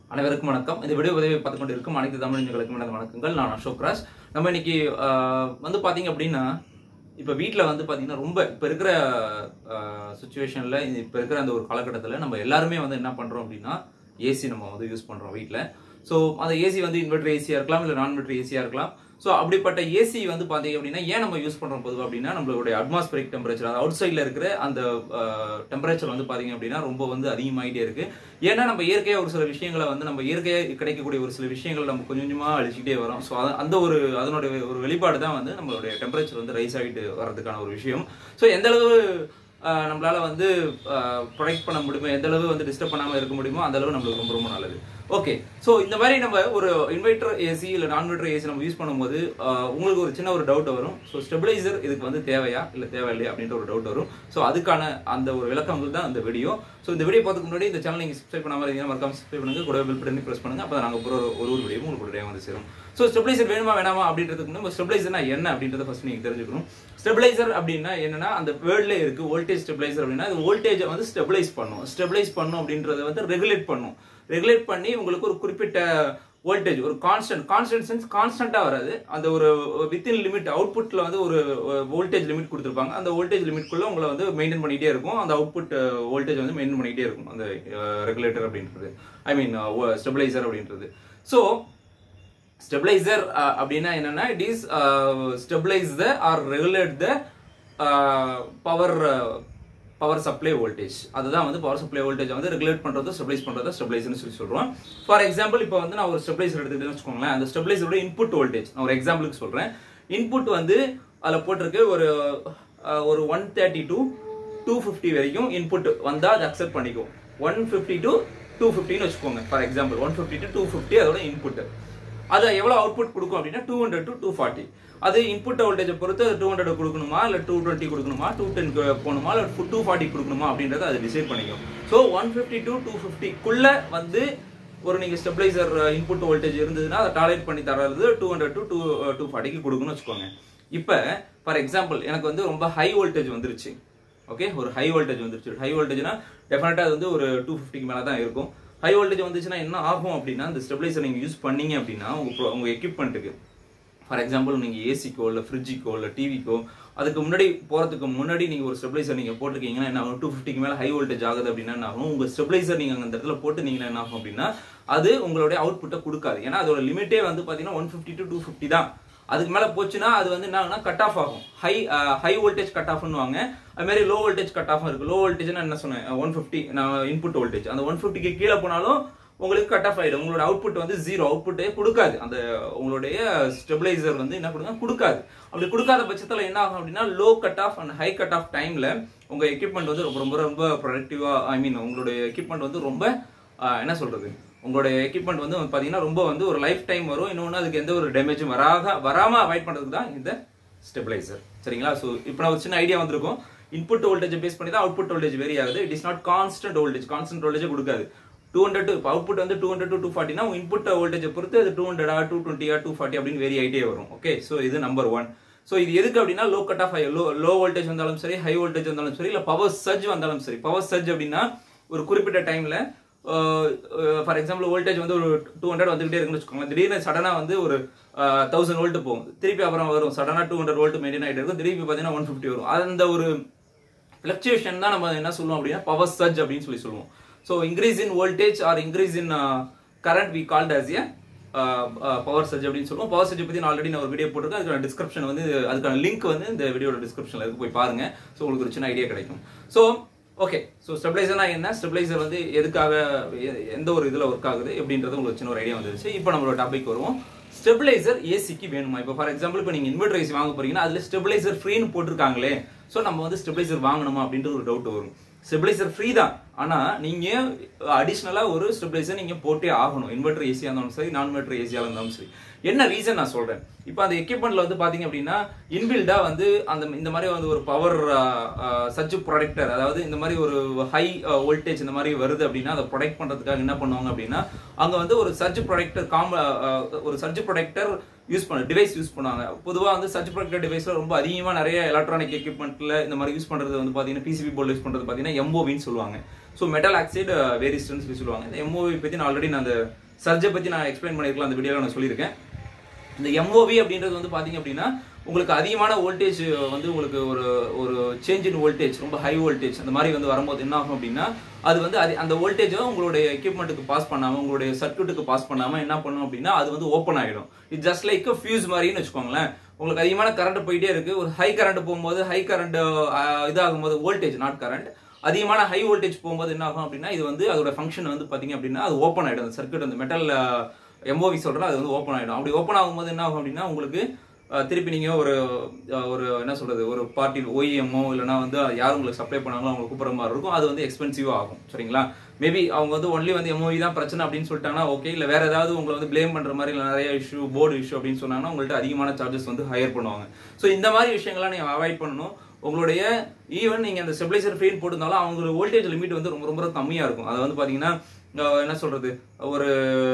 அனைவருக்கும் வணக்கம் இந்த வீடியோ உதவி பார்த்து கொண்டு இருக்கும் அனைத்து தமிழர்களுக்கும் எனது வணக்கங்கள் நான் அசோக் ராஜ் நம்ம இன்னைக்கு ஆஹ், வந்து பாத்தீங்க அப்படின்னா இப்போ வீட்டில் வந்து பார்த்தீங்கன்னா ரொம்ப இப்போ இருக்கிற சுச்சுவேஷனில் இப்போ இருக்கிற அந்த ஒரு காலகட்டத்தில் நம்ம எல்லாருமே வந்து என்ன பண்ணுறோம் அப்படின்னா ஏசி நம்ம வந்து யூஸ் பண்ணுறோம் வீட்டில் ஸோ அந்த ஏசி வந்து இன்வெர்டர் ஏசியாக இருக்கலாம் இல்லை நான் இன்வெர்டர் ஏசியாக இருக்கலாம் ஸோ அப்படிப்பட்ட ஏசி வந்து பார்த்தீங்க அப்படின்னா ஏன் நம்ம யூஸ் பண்ணுறோம் பொதுவாக அப்படின்னா நம்மளுடைய அட்மாஸ்பரிக் டெம்பரேச்சர் அது அவுட் சைடில் இருக்கிற அந்த டெம்பரேச்சர் வந்து பார்த்தீங்க அப்படின்னா ரொம்ப வந்து அதிகமாகிட்டே இருக்கு ஏன்னா நம்ம இயற்கையாக ஒரு சில விஷயங்களை வந்து நம்ம இயற்கையாக கிடைக்கக்கூடிய ஒரு சில விஷயங்களை நம்ம கொஞ்சம் கொஞ்சமாக அழிச்சிக்கிட்டே வரோம் ஸோ அந்த ஒரு அதனுடைய ஒரு வெளிப்பாடு தான் வந்து நம்மளுடைய டெம்பரேச்சர் வந்து ரைஸ் ஆகிட்டு வர்றதுக்கான ஒரு விஷயம் ஸோ எந்த அளவு ஆஹ், நம்மளால வந்து ப்ரொடெக்ட் பண்ண முடியுமோ எந்த அளவு வந்து டிஸ்டர்ப் பண்ணாமல் இருக்க முடியுமோ அந்த அளவு நம்மளுக்கு ரொம்ப ரொம்ப நல்லது ஓகே ஸோ இந்த மாதிரி நம்ம ஒரு இன்வெர்டர் ஏசி இல்லை நான் இன்வெர்டர் ஏசி நம்ம யூஸ் பண்ணும்போது ஆஹ், உங்களுக்கு ஒரு சின்ன ஒரு டவுட் வரும் ஸோ ஸ்டெபிளைசர் இதுக்கு வந்து தேவையா இல்லை தேவையில்லையா அப்படின்ற ஒரு டவுட் வரும் ஸோ அதுக்கான அந்த ஒரு விளக்கங்கள் தான் இந்த வீடியோ ஸோ இந்த வீடியோ பார்த்துக்கு முன்னாடி இந்த சேனல் நீங்கள் சப்ஸ்கிரைப் பண்ணாமல் இருந்தீங்கன்னா மறக்காம சப்ஸ்கிரைப் பண்ணுங்க கூட பெல் பட்டனை ப்ரெஸ் பண்ணுங்க அப்போ நாங்கள் ஒரு ஒரு ஒரு வீடியோ உங்களுக்கு உடனே வந்து சேரும் ஸோ ஸ்டெபிளைசர் வேணுமா வேணாமா அப்படின்றதுக்கு முன்னாடி ஸ்டெபிளைசர்னா என்ன அப்படின்றத ஃபர்ஸ்ட் நீங்கள் தெரிஞ்சுக்கணும் ஸ்டெபிளைசர் அப்படின்னா என்னன்னா அந்த வேர்ட்ல இருக்கு வோல்டேஜ் ஸ்டெபிளைசர் அப்படின்னா அது வோல்டேஜை வந்து ஸ்டெபிளைஸ் பண்ணும் ஸ்டெபிளைஸ் பண்ணும் அப்படின்றத வந்து ரெகுலேட் பண்ணும் ரெகுலேட் பண்ணி உங்களுக்கு ஒரு குறிப்பிட்ட வோல்டேஜ் ஒரு கான்ஸ்டன்ட் கான்ஸ்டன்ட் சென்ஸ் கான்ஸ்டன்டா வராது அந்த ஒரு வித்தின் லிமிட் அவுட்புட்ல வந்து ஒரு வோல்டேஜ் லிமிட் கொடுத்துருப்பாங்க அந்த வோல்டேஜ் லிமிட்குள்ள உங்களை வந்து மெயின்டைன் பண்ணிட்டே இருக்கும் அந்த அவுட்புட் வோல்டேஜ் வந்து மெயின்டைன் பண்ணிட்டே இருக்கும் அந்த ரெகுலேட்டர் அப்படின்றது ஐ மீன் ஸ்டெபிளைசர் அப்படின்றது ஸோ ஸ்டெபிளைசர் அப்படின்னா என்னன்னா it is stabilise the or regulate the power power supply voltage அதுதான் வந்து பவர் சப்ளை வோல்டேஜ் வந்து ரெகுலேட் பண்றது ஸ்டெபிளைஸ் பண்றது ஸ்டெபிளைசர்னு சொல்லி சொல்றோம் ஃபார் எக்ஸாம்பிள் இப்போ வந்து நான் ஒரு ஸ்டெபிளைசர் எடுத்துக்கிட்டேன்னு வச்சுக்கோங்களேன் அந்த ஸ்டெபிளைசரோட இன்புட் வோல்டேஜ் நான் ஒரு எக்ஸாம்பிளுக்கு சொல்றேன் இன்புட் வந்து அதில் போட்டிருக்கு ஒரு அஹ், ஒரு one thirty to two fifty வரைக்கும் இன்புட் வந்தா அதை அக்செப்ட் பண்ணிக்கும் ஒன் ஃபிஃப்டி டு டூ ஃபிஃப்டின்னு வச்சுக்கோங்க for example one fifty to two fifty அதோட இன்புட் அது எவ்வளோ அவுட்புட் கொடுக்கும் அப்படின்னா two hundred to two forty அது இன்புட் வோல்டேஜை பொறுத்து அது டூ ஹண்ட்ரட் கொடுக்கணுமா இல்லை டூ டுவெண்ட்டி கொடுக்கணுமா டூ டென் போகணுமா இல்லை டூ ஃபார்ட்டி கொடுக்கணுமா அப்படின்றத அது டிசைட் பண்ணிக்கும் so one fifty to two ஃபிஃப்டிக்குள்ள வந்து ஒரு நீங்கள் ஸ்டெபிளைசர் இன்புட் வோல்டேஜ் இருந்ததுன்னா அதை டாலரேட் பண்ணி தர்றது two hundred to two two ஃபார்ட்டிக்கு கொடுக்கணும்னு வச்சுக்கோங்க இப்போ ஃபார் எக்ஸாம்பிள் எனக்கு வந்து ரொம்ப ஹை வோல்டேஜ் வந்துருச்சு ஓகே ஒரு ஹை வோல்டேஜ் வந்துருச்சு ஹை வோல்டேஜ்னா டெஃபினட்டாக அது வந்து ஒரு டூ ஃபிஃப்டிக்கு மேலே தான் இருக்கும் ஹை வோல்டேஜ் வந்துச்சுன்னா என்ன ஆகும் அப்படின்னா இந்த ஸ்டெபிளைசர் நீங்கள் யூஸ் பண்ணீங்க அப்படின்னா உங்க pro- உங்க எக்யூப்மெண்ட்டுக்கு ஃபார் எக்ஸாம்பிள் நீங்கள் ஏசிக்கோ இல்லை ஃப்ரிட்ஜுக்கோ இல்லை டிவிக்கோ அதுக்கு முன்னாடி போகிறதுக்கு முன்னாடி நீங்கள் ஒரு ஸ்டெபிளைசர் நீங்கள் போட்டிருக்கீங்கன்னா என்ன ஆகும் டூ ஃபிஃப்டிக்கு மேலே ஹை வோல்டேஜ் ஆகுது அப்படின்னா என்ன ஆகும் உங்கள் ஸ்டெபிளைசர் நீங்கள் அந்த இடத்துல போட்டுனீங்கன்னா என்ன ஆகும் அப்படின்னா அது உங்களுடைய அவுட்புட்டை கொடுக்காது ஏன்னா அதோட லிமிட்டே வந்து பார்த்தீங்கன்னா one fifty to two fifty தான் அதுக்கு மேலே போச்சுன்னா அது வந்து என்ன ஆகும்னா கட் ஆஃப் ஆகும் ஹை ஹை வோல்டேஜ் கட் ஆஃப்னுவாங்க அது மாதிரி லோ வோல்டேஜ் கட் ஆஃப் இருக்கு லோ வோல்டேஜ்னா என்ன சொன்னேன் ஒன் ஃபிஃப்டி நான் இன்புட் வோல்டேஜ் அந்த ஒன் ஃபிஃப்டிக்கு கீழே போனாலும் உங்களுக்கு கட் ஆஃப் ஆயிடும் உங்களோட அவுட்புட் வந்து ஜீரோ அவுட்புட்டே கொடுக்காது அந்த உங்களுடைய ஸ்டெபிளைசர் வந்து என்ன கொடுங்க கொடுக்காது அப்படி கொடுக்காத பட்சத்தில் என்ன ஆகும் அப்படின்னா low cut off and high cut off டைம்ல உங்க எக்யூப்மெண்ட் வந்து ரொம்ப ரொம்ப ரொம்ப ப்ரொடக்டிவா ஐ மீன் உங்களுடைய எக்யூப்மெண்ட் வந்து ரொம்ப ஆஹ், என்ன சொல்றது உங்களுடைய எக்யூப்மெண்ட் வந்து பாத்தீங்கன்னா ரொம்ப வந்து ஒரு லைஃப் டைம் வரும் இன்னொன்று அதுக்கு எந்த ஒரு டேமேஜும் வராத வராம அவாய்ட் பண்றதுக்கு தான் இந்த ஸ்டெபிளைசர் சரிங்களா ஸோ இப்போ நான் ஒரு சின்ன ஐடியா வந்திருக்கும் இன்புட் வோல்டேஜ் பேஸ் பண்ணி தான் அவுட்புட் வோல்டேஜ் வேரி ஆகுது it is not constant voltage constant voltage கொடுக்காது டூ ஹண்ட்ரட் இப்போ அவுட்புட் வந்து டூ ஹண்ட்ரட் டூ ஃபார்ட்டினா இன்புட் வோல்டேஜ் பொறுத்து அது டூ ஹண்ட்ரடா டூ டுவெண்ட்டியா டூ ஃபார்ட்டி அப்படின்னு வேரி ஆகிட்டே வரும் ஓகே ஸோ இது நம்பர் ஒன் ஸோ இது எதுக்கு அப்படின்னா low cut off low low voltage வந்தாலும் சரி ஹை வோல்டேஜ் வந்தாலும் சரி இல்லை பவர் சர்ஜ் வந்தாலும் சரி பவர் சர்ஜ் அப்படின்னா ஒரு குறிப்பிட்ட டைம்ல ஃபார் எக்ஸாம்பிள் வோல்டேஜ் வந்து ஒரு டூ ஹண்ட்ரட் வந்துகிட்டே இருக்குன்னு வச்சுக்கோங்களேன் திடீர்னு சடனா வந்து ஒரு தௌசண்ட் வோல்ட் போகும் திருப்பி அப்புறம் வரும் சடனா டூ ஹண்ட்ரட் வோல்ட் மெயின்டைன் ஆகிட்டு இருக்கும் திருப்பி பார்த்தீங்கன்னா ஒன் ஃபிஃப்டி வரும் அந்த ஒரு ஃபிளக்சுவேஷன் தான் நம்ம என்ன சொல்லுவோம் அப்படின்னா பவர் சர்ஜ் அப்படின்னு சொல்லி சொல்லுவோம் so increase in voltage or increase in current we called as a power surge அப்படின்னு சொல்லுவோம் பவர் சர்ஜ் பத்தி நான் ஆல்ரெடி நான் ஒரு வீடியோ போட்டிருக்கேன் அதுக்கான டிஸ்கிரிப்ஷன் வந்து அதுக்கான லிங்க் வந்து இந்த வீடியோட டிஸ்கிரிப்ஷன்ல இருக்கு போய் பாருங்க ஸோ உங்களுக்கு ஒரு சின்ன ஐடியா கிடைக்கும் ஸோ ஓகே ஸோ ஸ்டெபிளைசர்னா என்ன ஸ்டெபிளைசர் வந்து எதுக்காக எ- எந்த ஒரு இதில் ஒர்க் ஆகுது அப்படின்றது உங்களுக்கு சின்ன ஒரு ஐடியா வந்துருச்சு இப்போ நம்மளோட டாபிக் வருவோம் ஸ்டெபிளைசர் ஏசிக்கு வேணுமா இப்போ ஃபார் எக்ஸாம்பிள் இப்போ நீங்கள் இன்வெர்டர் ஏசி வாங்க போறீங்கன்னா அதில் ஸ்டெபிளைசர் ஃப்ரீன்னு போட்டிருக்காங்களே ஸோ நம்ம வந்து ஸ்டெபிளைசர் வாங்கணுமா அப்படின்றது ஒரு டவுட் வரும் ஸ்டெபிளைசர் ஃப்ரீ தான் ஆனா நீங்க அடிஷ்னலா ஒரு ஸ்டெபிளைசர் நீங்க போட்டே ஆகணும் இன்வெர்டர் ஏசியா இருந்தாலும் சரி நான் இன்வெர்டர் ஏசியா இருந்தாலும் சரி என்ன ரீசன் நான் சொல்றேன் இப்போ அந்த எக்யூப்மெண்ட்ல வந்து பாத்தீங்க அப்படின்னா இன்பில்டா வந்து அந்த இந்த மாதிரி வந்து ஒரு பவர் சர்ஜ் ப்ரொடக்டர் அதாவது இந்த மாதிரி ஒரு ஹை வோல்டேஜ் இந்த மாதிரி வருது அப்படின்னா அதை ப்ரொடெக்ட் பண்றதுக்காக என்ன பண்ணுவாங்க அப்படின்னா அங்க வந்து ஒரு சர்ஜ் ப்ரொடக்டர் காம் ஒரு சர்ஜ் ப்ரொடக்டர் யூஸ் பண்ண டிவைஸ் யூஸ் பண்ணுவாங்க பொதுவாக வந்து சர்ச் ப்ரொடக்டர் டிவைஸில் ரொம்ப அதிகமாக நிறைய எலக்ட்ரானிக் எக்யூப்மெண்ட்டில் இந்த மாதிரி யூஸ் பண்ணுறது வந்து பார்த்தீங்கன்னா பிசிபி போர்டு யூஸ் பண்ணுறது பார்த்தீங்கன்னா எம்ஓவின்னு சொல்லுவாங்க ஸோ மெட்டல் ஆக்சைடு வேரிஸ்டன்ஸ் சொல்லி சொல்லுவாங்க இந்த எம்ஓவி பற்றி நான் ஆல்ரெடி நான் அந்த சர்ஜை பற்றி நான் எக்ஸ்பிளைன் பண்ணியிருக்கலாம் அந்த வீடியோவில் நான் சொல்லியிருக்கேன் இந்த எம்ஓவி அப்படின்றது வந்து பார்த்தீங்க அப்படின்னா உங்களுக்கு அதிகமான வோல்டேஜ் வந்து உங்களுக்கு ஒரு ஒரு சேஞ்ச் இன் வோல்டேஜ் ரொம்ப ஹை வோல்டேஜ் அந்த மாதிரி வந்து வரும்போது என்ன ஆகும் அப்படின்னா அது வந்து அது அந்த வோல்டேஜை உங்களுடைய எக்யூப்மெண்ட்டுக்கு பாஸ் பண்ணாமல் உங்களுடைய சர்க்யூட்டுக்கு பாஸ் பண்ணாமல் என்ன பண்ணும் அப்படின்னா அது வந்து ஓப்பன் ஆகிடும் இது ஜஸ்ட் லைக் ஃபியூஸ் மாதிரின்னு வச்சுக்கோங்களேன் உங்களுக்கு அதிகமான கரண்ட் போயிட்டே இருக்கு ஒரு ஹை கரண்ட் போகும்போது ஹை கரண்ட் இதாகும் போது வோல்டேஜ் நாட் கரண்ட் அதிகமான ஹை வோல்டேஜ் போகும்போது என்ன ஆகும் அப்படின்னா இது வந்து அதோட ஃபங்க்ஷன் வந்து பார்த்தீங்க அப்படின்னா அது ஓப்பன் ஆகிடும் அந்த சர்க்யூட் அந்த மெட்டல் எம்ஓவி சொல்கிறேன் அது வந்து ஓப்பன் ஆகிடும் அப்படி ஓப்பன் ஆகும்போது என்ன ஆகும் அப்படின்னா உங்களுக்கு அஹ், திருப்பி நீங்கள் ஒரு அஹ், ஒரு என்ன சொல்கிறது ஒரு பார்ட்டி ஓஇஎம்மோ இல்லைனா வந்து யார் உங்களுக்கு சப்ளை பண்ணாங்களோ அவங்களுக்கு கூப்பிட்ற மாதிரி இருக்கும் அது வந்து எக்ஸ்பென்சிவாக ஆகும் சரிங்களா மேபி அவங்க வந்து ஒன்லி வந்து எம்ஓவி தான் பிரச்சனை அப்படின்னு சொல்லிட்டாங்கன்னா ஓகே இல்லை வேற ஏதாவது உங்களை வந்து ப்ளேம் பண்ணுற மாதிரி இல்லை நிறைய இஷ்யூ போர்டு இஷ்யூ அப்படின்னு சொன்னாங்கன்னா உங்கள்கிட்ட அதிகமான சார்ஜஸ் வந்து ஹையர் பண்ணுவாங்க ஸோ இந்த மாதிரி விஷயங்கள்லாம் நீங்கள் அவாய்ட் பண்ணணும் உங்களுடைய ஈவன் நீங்கள் அந்த ஸ்டெபிளைசர் ஃபீல் போட்டிருந்தாலும் அவங்களோட வோல்டேஜ் லிமிட் வந்து ரொம்ப ரொம்ப கம்மியாக இருக்கும் அது வந்து பார்த்தீங்கன்னா அஹ் என்ன சொல்றது ஒரு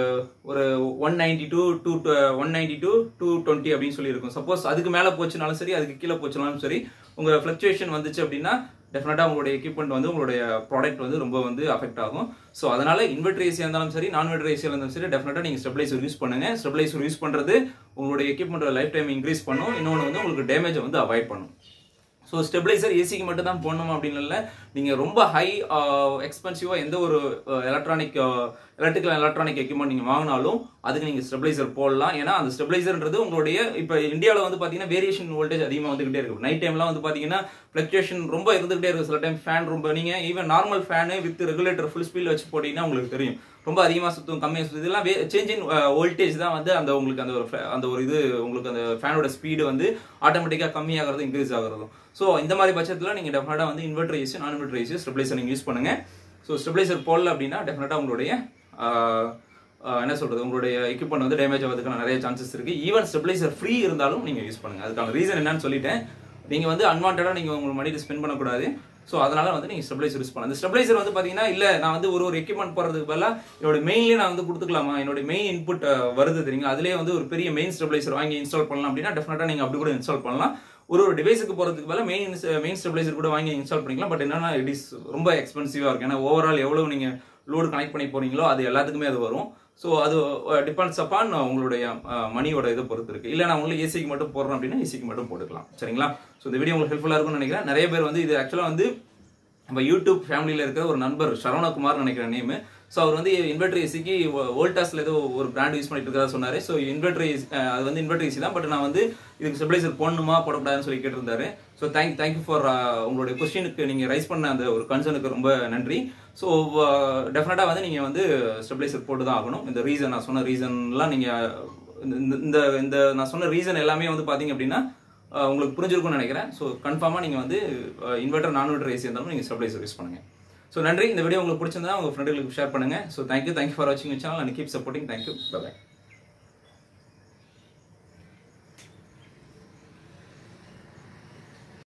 ஒரு one ninety to two one ninety to two twenty அப்படின்னு சொல்லி இருக்கும் சப்போஸ் அதுக்கு மேலே போச்சுனாலும் சரி அதுக்கு கீழே போச்சுனாலும் சரி உங்க ஃபிளக்சுவேஷன் வந்துச்சு அப்படின்னா டெஃபினட்டா உங்களுடைய எக்யூப்மெண்ட் வந்து உங்களுடைய ப்ராடக்ட் வந்து ரொம்ப வந்து அஃபெக்ட் ஆகும் ஸோ அதனால இன்வெர்டர் ஏசியாக இருந்தாலும் சரி நான் இன்வெர்டர் ஏசியாக இருந்தாலும் சரி டெஃபினட்டா நீங்க ஸ்டெபிளைசர் யூஸ் பண்ணுங்க ஸ்டெபிளைசர் யூஸ் பண்றது உங்களுடைய எக்யூப்மெண்ட் லைஃப் டைம் இன்க்ரீஸ் பண்ணும் இன்னொன்று வந்து உங்களுக்கு டேமேஜை வந்து அவாய்ட் பண்ணும் ஸோ ஸ்டெபிளைசர் ஏசிக்கு மட்டும் தான் போடணும் அப்படின்னு இல்லை நீங்கள் ரொம்ப ஹை எக்ஸ்பென்சிவாக எந்த ஒரு எலக்ட்ரானிக் எலக்ட்ரிக்கல் எலக்ட்ரானிக் எக்யூப்மெண்ட் நீங்கள் வாங்கினாலும் அதுக்கு நீங்கள் ஸ்டெபிளைசர் போடலாம் ஏன்னா அந்த ஸ்டெபிளைசர்ன்றது உங்களுடைய இப்போ இந்தியாவில் வந்து பார்த்தீங்கன்னா வேரியேஷன் வோல்டேஜ் அதிகமாக வந்துகிட்டே இருக்கும் நைட் டைம்லாம் வந்து பார்த்தீங்கன்னா ஃப்ளக்சுவேஷன் ரொம்ப இருந்துகிட்டே இருக்கும் சில டைம் ஃபேன் ரொம்ப நீங்கள் even normal fan with regulator full ஸ்பீடில் வச்சு போட்டிங்கன்னா உங்களுக்கு தெரியும் ரொம்ப அதிகமாக சுற்றும் கம்மியாக சுற்றும் இதெல்லாம் சேஞ்ச் இன் வோல்டேஜ் தான் வந்து அந்த உங்களுக்கு அந்த ஒரு fa- அந்த ஒரு இது உங்களுக்கு அந்த ஃபேனோட ஸ்பீடு வந்து ஆட்டோமேட்டிக்காக கம்மியாகிறது இன்க்ரீஸ் ஆகிறதும் ஸோ இந்த மாதிரி பட்சத்தில் நீங்கள் டெஃபினட்டாக வந்து inverter AC non inverter AC stabiliser நீங்கள் யூஸ் பண்ணுங்க ஸோ ஸ்டெபிளைசர் போடல அப்படின்னா டெஃபினட்டாக உங்களுடைய ஆஹ், ஆஹ், என்ன சொல்றது உங்களுடைய எக்யூப்மெண்ட் வந்து டேமேஜ் ஆகிறதுக்கான நிறைய சான்சஸ் இருக்கு ஈவன் ஸ்டெபிளைசர் ஃப்ரீ இருந்தாலும் நீங்கள் யூஸ் பண்ணுங்க அதுக்கான ரீசன் என்னன்னு சொல்லிட்டேன் நீங்க வந்து அன்வான்டாக நீங்க உங்க மணியில் ஸ்பெண்ட் பண்ணக்கூடாது ஸோ அதனால வந்து நீங்க ஸ்டெபிளைசர் யூஸ் பண்ணலாம் அந்த ஸ்டெபிளைசர் வந்து பாத்தீங்கன்னா இல்ல நான் வந்து ஒரு ஒரு எக்யூப்மெண்ட் போறதுக்கு பதிலாக என்னோட மெயின்லேயே நான் வந்து கொடுத்துக்கலாமா என்னோட மெயின் இன்புட் வருது தெரியுங்களா அதுலேயே வந்து ஒரு பெரிய மெயின் ஸ்டெபிளைசர் வாங்கி இன்ஸ்டால் பண்ணலாம் அப்படின்னா டெஃபினட்டா நீங்க அப்படி கூட இன்ஸ்டால் பண்ணலாம் ஒரு ஒரு டிவைஸுக்கு போறதுக்கு பதிலாக மெயின் மெயின் ஸ்டெபிளைசர் கூட வாங்கி இன்ஸ்டால் பண்ணிக்கலாம் பட் என்னன்னா இட் இஸ் ரொம்ப எக்ஸ்பென்சிவா இருக்கு ஏன்னா ஓவரால் எவ்வளவு நீங்க லோடு கனெக்ட் பண்ணி போறீங்களோ அது எல்லாத்துக்குமே அது வரும் ஸோ அது டிபெண்ட்ஸ் அப்பான் உங்களுடைய மணியோட இதை பொறுத்து இருக்கு இல்லை நான் உங்களுக்கு ஏசிக்கு மட்டும் போடுறேன் அப்படின்னா ஏசிக்கு மட்டும் போட்டுக்கலாம் சரிங்களா ஸோ இந்த வீடியோ உங்களுக்கு ஹெல்ப்ஃபுல்லாக இருக்கும்னு நினைக்கிறேன் நிறைய பேர் வந்து இது ஆக்சுவலாக வந்து நம்ம யூடியூப் ஃபேமிலியில் இருக்கிற ஒரு நண்பர் சரவணகுமார் நினைக்கிறேன் நேமு ஸோ அவர் வந்து இன்வெர்டர் ஏசிக்கு வோல்டாஸ்ல ஏதோ ஒரு பிராண்ட் யூஸ் பண்ணிட்டு இருக்கிறதா சொன்னாரு ஸோ இன்வெர்டர் ஏசி அது வந்து இன்வெர்டர் ஏசி தான் பட் நான் வந்து இதுக்கு ஸ்டெபிளைசர் போடணுமா போடக்கூடாதுன்னு சொல்லி கேட்டிருந்தாரு ஸோ தேங்க் தேங்க்யூ ஃபார் உங்களுடைய கொஸ்டினுக்கு நீங்கள் ரைஸ் பண்ண அந்த ஒரு கன்சர்னுக்கு ரொம்ப நன்றி ஸோ டெஃபினட்டாக வந்து நீங்கள் வந்து ஸ்டெபிளைசர் போட்டு தான் ஆகணும் இந்த ரீசன் நான் சொன்ன ரீசன்லாம் நீங்கள் இந்த இந்த இந்த நான் சொன்ன ரீசன் எல்லாமே வந்து பார்த்தீங்க அப்படின்னா அஹ், உங்களுக்கு புரிஞ்சிருக்கும்னு நினைக்கிறேன் ஸோ கன்ஃபார்மாக நீங்கள் வந்து இன்வெர்டர் நான் இன்வெர்டர் ஏசி இருந்தாலும் நீங்கள் ஸ்டெபிளைசர் யூஸ் பண்ணுங்கள் ஸோ நன்றி இந்த வீடியோ உங்களுக்கு பிடிச்சிருந்தா உங்கள் ஃப்ரெண்டுகளுக்கு ஷேர் பண்ணுங்கள் ஸோ தேங்க்யூ தேங்க்யூ ஃபார் வாட்சிங் channel and keep supporting thank you by